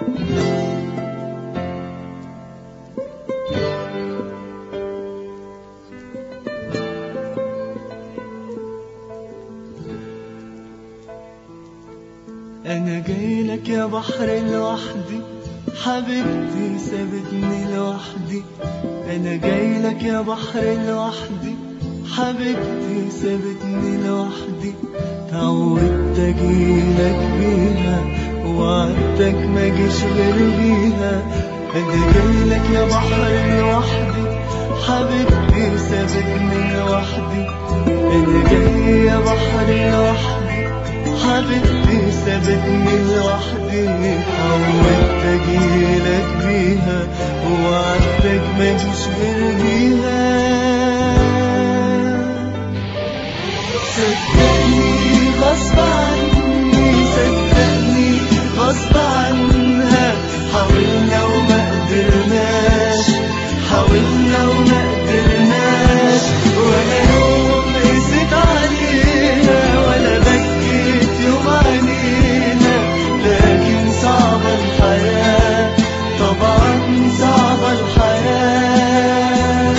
انا جاي لك يا بحر لوحدي حبيبتي سابتني لوحدي انا جاي لك يا بحر لوحدي حبيبتي سابتني لوحدي تعودت اجيلك بيها وعدتك ما جيش غير بيها انا جاي لك يا بحر لوحدي حبيبتي سابتني لوحدي انا جاي يا بحر لوحدي حبيبتي سابتني لوحدي حاولت اجيلك بيها وعدتك ما جيش غير بيها صدقني غصب عني صدقني غصب عنها حاولنا وما قدرناش حاولنا وما قدرناش ولا يوم قست علينا ولا بكيت يوم علينا لكن صعبة الحياة طبعا صعبة الحياة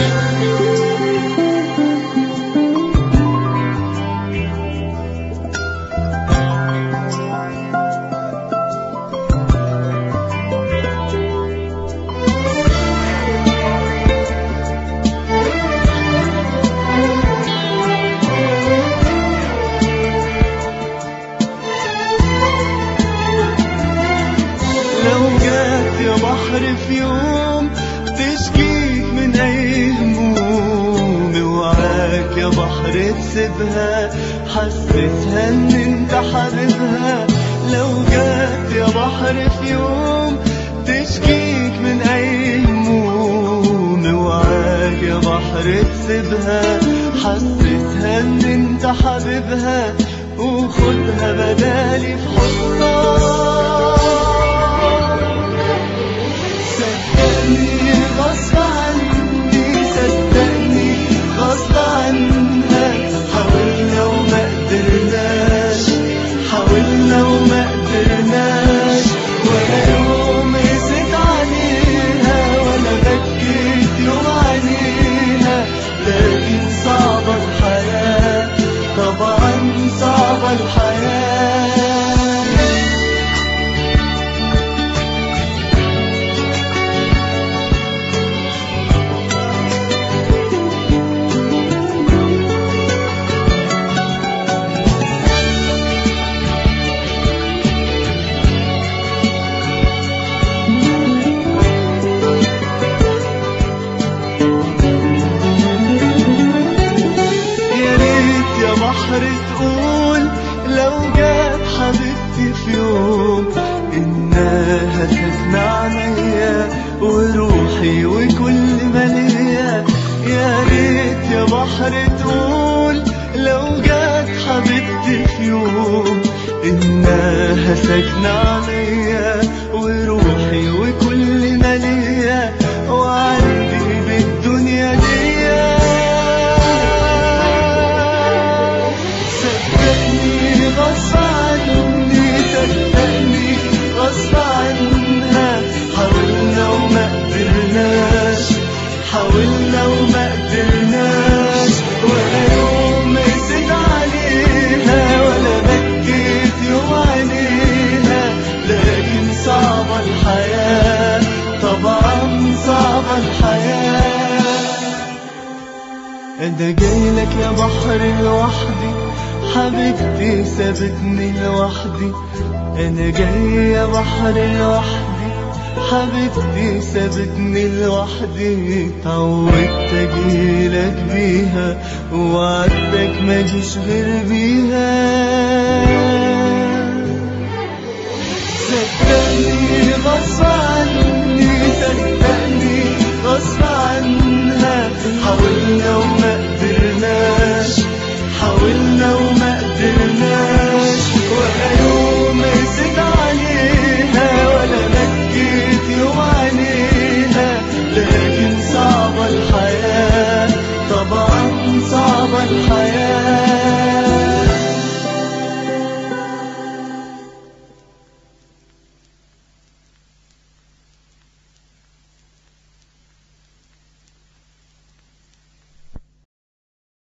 لو جات يا بحر في يوم تشكيك من اي هموم اوعاك يا بحر تسيبها حسسها ان انت حبيبها لو جات يا بحر في يوم تشكيك من اي هموم اوعاك يا بحر تسيبها حسسها ان انت حبيبها وخدها بدالي في حضنك صدقني غصب عني صدقني غصب عنها حاولنا وما قدرناش حاولنا وما قدرناش ولا يوم قست عليها ولا بكيت يوم عليها لكن صعبة الحياة طبعا صعبة الحياة يا ريت يا بحر تقول لو جات حبيبتي في يوم انها سكنة عينيا وروحي وكل ما ليا يا ريت يا بحر تقول لو جات حبيبتي في يوم انها سكنة عليا وروحي وكل ما ليا وعندي بالدنيا ديا صدقني غصب عني صدقني غصب عنها حاولنا وما قدرناش حاولنا وما قدرناش ولا يوم قست عليها ولا بكيت يوم عليها لكن صعبة الحياة طبعا صعبة الحياة انا جاي لك يا بحر لوحدي حبيبتي سابتني لوحدي انا جاي يا بحر لوحدي حبيبتي سابتني لوحدي تعودت اجيلك بيها وعدتك ما جيش غير بيها صدقني غصب